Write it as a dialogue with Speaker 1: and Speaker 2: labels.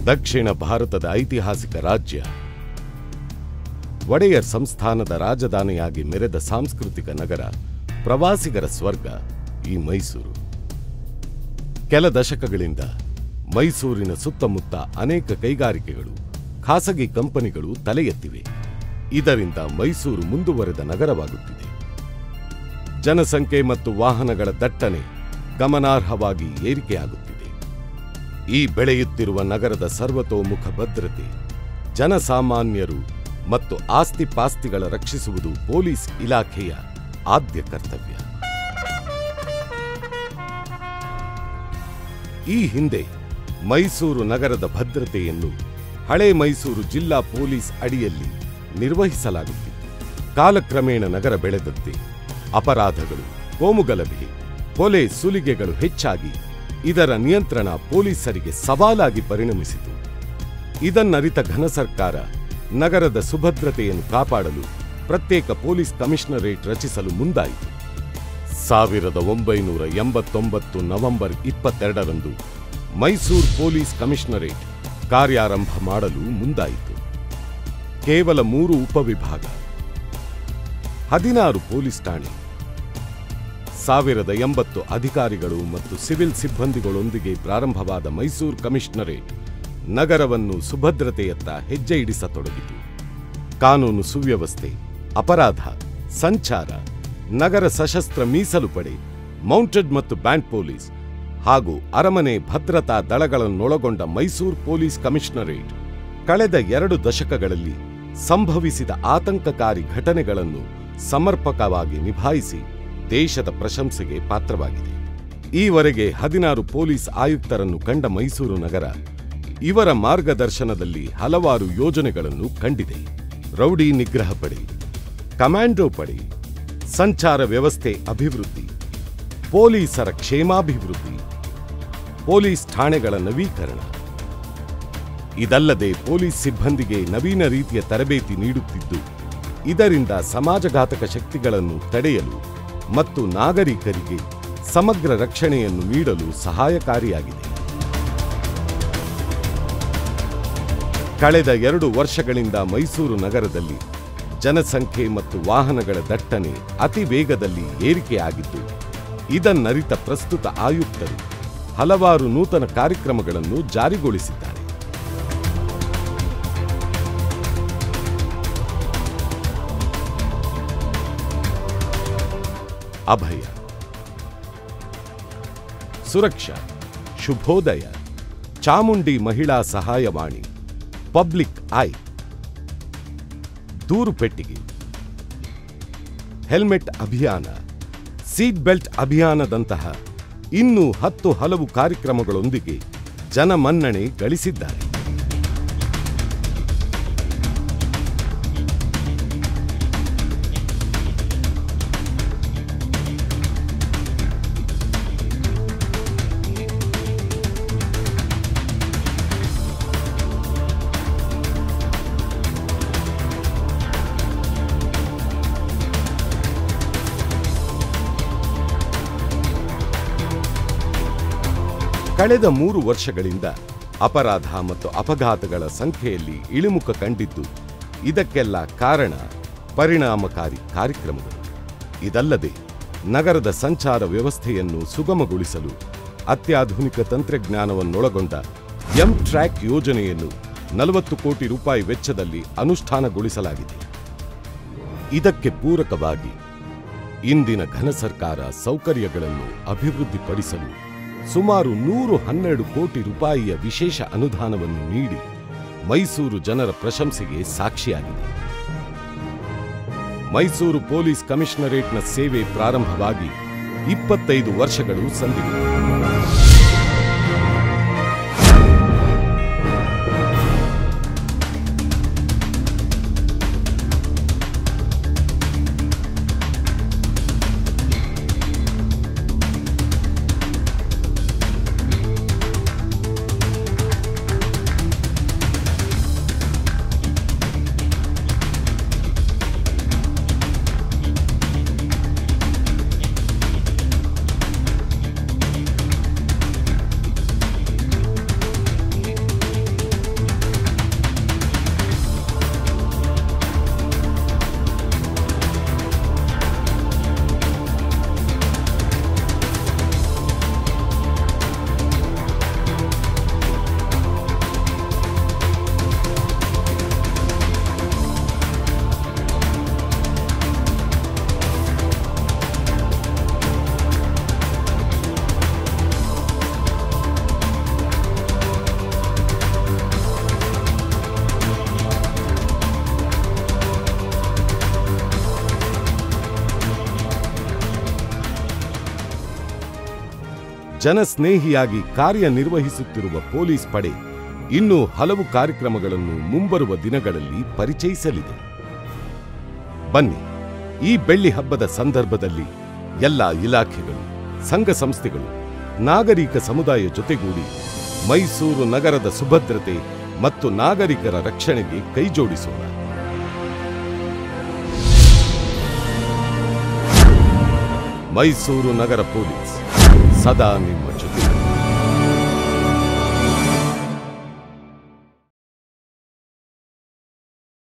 Speaker 1: ದಕ್ಷಿಣ ಭಾರತದ ಐತಿಹಾಸಿಕ ರಾಜ್ಯ ಒಡೆಯರ್ ಸಂಸ್ಥಾನದ ರಾಜಧಾನಿಯಾಗಿ ಮೆರೆದ ಸಾಂಸ್ಕೃತಿಕ ನಗರ ಪ್ರವಾಸಿಗರ ಸ್ವರ್ಗ ಈ ಮೈಸೂರು ಕೆಲ ದಶಕಗಳಿಂದ ಮೈಸೂರಿನ ಸುತ್ತಮುತ್ತ ಅನೇಕ ಕೈಗಾರಿಕೆಗಳು ಖಾಸಗಿ ಕಂಪನಿಗಳು ತಲೆ ಎತ್ತಿವೆ ಇದರಿಂದ ಮೈಸೂರು ಮುಂದುವರೆದ ನಗರವಾಗುತ್ತಿದೆ ಜನಸಂಖ್ಯೆ ಮತ್ತು ವಾಹನಗಳ ದಟ್ಟಣೆ ಗಮನಾರ್ಹವಾಗಿ ಏರಿಕೆಯಾಗುತ್ತಿದೆ ಈ ಬೆಳೆಯುತ್ತಿರುವ ನಗರದ ಸರ್ವತೋಮುಖ ಭದ್ರತೆ ಜನಸಾಮಾನ್ಯರು ಮತ್ತು ಆಸ್ತಿ ಪಾಸ್ತಿಗಳ ರಕ್ಷಿಸುವುದು ಪೊಲೀಸ್ ಇಲಾಖೆಯ ಆದ್ಯ ಕರ್ತವ್ಯ ಈ ಹಿಂದೆ ಮೈಸೂರು ನಗರದ ಭದ್ರತೆಯನ್ನು ಹಳೆ ಮೈಸೂರು ಜಿಲ್ಲಾ ಪೊಲೀಸ್ ಅಡಿಯಲ್ಲಿ ನಿರ್ವಹಿಸಲಾಗುತ್ತಿತ್ತು ಕಾಲಕ್ರಮೇಣ ನಗರ ಬೆಳೆದಂತೆ ಅಪರಾಧಗಳು ಕೋಮುಗಲಭೆ ಕೊಲೆ ಸುಲಿಗೆಗಳು ಹೆಚ್ಚಾಗಿ ಇದರ ನಿಯಂತ್ರಣ ಪೊಲೀಸರಿಗೆ ಸವಾಲಾಗಿ ಪರಿಣಮಿಸಿತು ಇದನ್ನರಿತ ಘನ ಸರ್ಕಾರ ನಗರದ ಸುಭದ್ರತೆಯನ್ನು ಕಾಪಾಡಲು ಪ್ರತ್ಯೇಕ ಪೊಲೀಸ್ ಕಮಿಷನರೇಟ್ ರಚಿಸಲು ಮುಂದಾಯಿತು ಸಾವಿರದ ಒಂಬೈನೂರ ಎಂಬತ್ತೊಂಬತ್ತು ನವೆಂಬರ್ ಇಪ್ಪತ್ತೆರಡರಂದು ಮೈಸೂರು ಪೊಲೀಸ್ ಕಮಿಷನರೇಟ್ ಕಾರ್ಯಾರಂಭ ಮಾಡಲು ಮುಂದಾಯಿತು ಕೇವಲ ಮೂರು ಉಪವಿಭಾಗ ಹದಿನಾರು ಪೊಲೀಸ್ ಠಾಣೆ ಸಾವಿರದ ಎಂಬತ್ತು ಅಧಿಕಾರಿಗಳು ಮತ್ತು ಸಿವಿಲ್ ಸಿಬ್ಬಂದಿಗಳೊಂದಿಗೆ ಪ್ರಾರಂಭವಾದ ಮೈಸೂರು ಕಮಿಷನರೇಟ್ ನಗರವನ್ನು ಸುಭದ್ರತೆಯತ್ತ ಹೆಜ್ಜೆ ಇಡಿಸತೊಡಗಿತು ಕಾನೂನು ಸುವ್ಯವಸ್ಥೆ ಅಪರಾಧ ಸಂಚಾರ ನಗರ ಸಶಸ್ತ್ರ ಮೀಸಲು ಪಡೆ ಮೌಂಟೆಡ್ ಮತ್ತು ಬ್ಯಾಂಡ್ ಪೊಲೀಸ್ ಹಾಗೂ ಅರಮನೆ ಭದ್ರತಾ ದಳಗಳನ್ನೊಳಗೊಂಡ ಮೈಸೂರು ಪೊಲೀಸ್ ಕಮಿಷನರೇಟ್ ಕಳೆದ ಎರಡು ದಶಕಗಳಲ್ಲಿ ಸಂಭವಿಸಿದ ಆತಂಕಕಾರಿ ಘಟನೆಗಳನ್ನು ಸಮರ್ಪಕವಾಗಿ ನಿಭಾಯಿಸಿ ದೇಶದ ಪ್ರಶಂಸೆಗೆ ಪಾತ್ರವಾಗಿದೆ ಈವರೆಗೆ ಹದಿನಾರು ಪೊಲೀಸ್ ಆಯುಕ್ತರನ್ನು ಕಂಡ ಮೈಸೂರು ನಗರ ಇವರ ಮಾರ್ಗದರ್ಶನದಲ್ಲಿ ಹಲವಾರು ಯೋಜನೆಗಳನ್ನು ಕಂಡಿದೆ ರೌಡಿ ನಿಗ್ರಹ ಪಡೆ ಕಮಾಂಡೋ ಪಡೆ ಸಂಚಾರ ವ್ಯವಸ್ಥೆ ಅಭಿವೃದ್ಧಿ ಪೊಲೀಸರ ಕ್ಷೇಮಾಭಿವೃದ್ಧಿ ಪೊಲೀಸ್ ಠಾಣೆಗಳ ನವೀಕರಣ ಇದಲ್ಲದೆ ಪೊಲೀಸ್ ಸಿಬ್ಬಂದಿಗೆ ನವೀನ ರೀತಿಯ ತರಬೇತಿ ನೀಡುತ್ತಿದ್ದು ಇದರಿಂದ ಸಮಾಜಘಾತಕ ಶಕ್ತಿಗಳನ್ನು ತಡೆಯಲು ಮತ್ತು ನಾಗರಿಕರಿಗೆ ಸಮಗ್ರ ರಕ್ಷಣೆಯನ್ನು ನೀಡಲು ಸಹಾಯಕಾರಿಯಾಗಿದೆ ಕಳೆದ ಎರಡು ವರ್ಷಗಳಿಂದ ಮೈಸೂರು ನಗರದಲ್ಲಿ ಜನಸಂಖ್ಯೆ ಮತ್ತು ವಾಹನಗಳ ದಟ್ಟಣೆ ಅತಿ ವೇಗದಲ್ಲಿ ಏರಿಕೆಯಾಗಿದ್ದು ಇದನ್ನರಿತ ಪ್ರಸ್ತುತ ಆಯುಕ್ತರು ಹಲವಾರು ನೂತನ ಕಾರ್ಯಕ್ರಮಗಳನ್ನು ಜಾರಿಗೊಳಿಸಿದ್ದಾರೆ ಅಭಯ ಸುರಕ್ಷಾ ಶುಭೋದಯ ಚಾಮುಂಡಿ ಮಹಿಳಾ ಸಹಾಯವಾಣಿ ಪಬ್ಲಿಕ್ ಐ ದೂರು ಪೆಟ್ಟಿಗೆ ಹೆಲ್ಮೆಟ್ ಅಭಿಯಾನ ಸೀಟ್ ಬೆಲ್ಟ್ ಅಭಿಯಾನದಂತಹ ಇನ್ನೂ ಹತ್ತು ಹಲವು ಕಾರ್ಯಕ್ರಮಗಳೊಂದಿಗೆ ಜನಮನ್ನಣೆ ಗಳಿಸಿದ್ದಾರೆ ಕಳೆದ ಮೂರು ವರ್ಷಗಳಿಂದ ಅಪರಾಧ ಮತ್ತು ಅಪಘಾತಗಳ ಸಂಖ್ಯೆಯಲ್ಲಿ ಇಳಿಮುಖ ಕಂಡಿದ್ದು ಇದಕ್ಕೆಲ್ಲ ಕಾರಣ ಪರಿಣಾಮಕಾರಿ ಕಾರ್ಯಕ್ರಮಗಳು ಇದಲ್ಲದೆ ನಗರದ ಸಂಚಾರ ವ್ಯವಸ್ಥೆಯನ್ನು ಸುಗಮಗೊಳಿಸಲು ಅತ್ಯಾಧುನಿಕ ತಂತ್ರಜ್ಞಾನವನ್ನೊಳಗೊಂಡ ಎಂ ಟ್ರ್ಯಾಕ್ ಯೋಜನೆಯನ್ನು ನಲವತ್ತು ಕೋಟಿ ರೂಪಾಯಿ ವೆಚ್ಚದಲ್ಲಿ ಅನುಷ್ಠಾನಗೊಳಿಸಲಾಗಿದೆ ಇದಕ್ಕೆ ಪೂರಕವಾಗಿ ಇಂದಿನ ಘನ ಸರ್ಕಾರ ಸೌಕರ್ಯಗಳನ್ನು ಅಭಿವೃದ್ಧಿಪಡಿಸಲು ಸುಮಾರು ನೂರು ಹನ್ನೆರಡು ಕೋಟಿ ರೂಪಾಯಿಯ ವಿಶೇಷ ಅನುದಾನವನ್ನು ನೀಡಿ ಮೈಸೂರು ಜನರ ಪ್ರಶಂಸೆಗೆ ಸಾಕ್ಷಿಯಾಗಿದೆ ಮೈಸೂರು ಪೊಲೀಸ್ ಕಮಿಷನರೇಟ್ನ ಸೇವೆ ಪ್ರಾರಂಭವಾಗಿ ಇಪ್ಪತ್ತೈದು ವರ್ಷಗಳು ಸಂದಿವೆ ಜನಸ್ನೇಹಿಯಾಗಿ ಕಾರ್ಯನಿರ್ವಹಿಸುತ್ತಿರುವ ಪೊಲೀಸ್ ಪಡೆ ಇನ್ನೂ ಹಲವು ಕಾರ್ಯಕ್ರಮಗಳನ್ನು ಮುಂಬರುವ ದಿನಗಳಲ್ಲಿ ಪರಿಚಯಿಸಲಿದೆ ಬನ್ನಿ ಈ ಬೆಳ್ಳಿ ಹಬ್ಬದ ಸಂದರ್ಭದಲ್ಲಿ ಎಲ್ಲ ಇಲಾಖೆಗಳು ಸಂಘ ಸಂಸ್ಥೆಗಳು ನಾಗರಿಕ ಸಮುದಾಯ ಜೊತೆಗೂಡಿ ಮೈಸೂರು ನಗರದ ಸುಭದ್ರತೆ ಮತ್ತು ನಾಗರಿಕರ ರಕ್ಷಣೆಗೆ ಕೈಜೋಡಿಸೋಣ ಮೈಸೂರು ನಗರ ಪೊಲೀಸ್ ಸದಾ ನಿಮ್ಮ ಜೊತೆ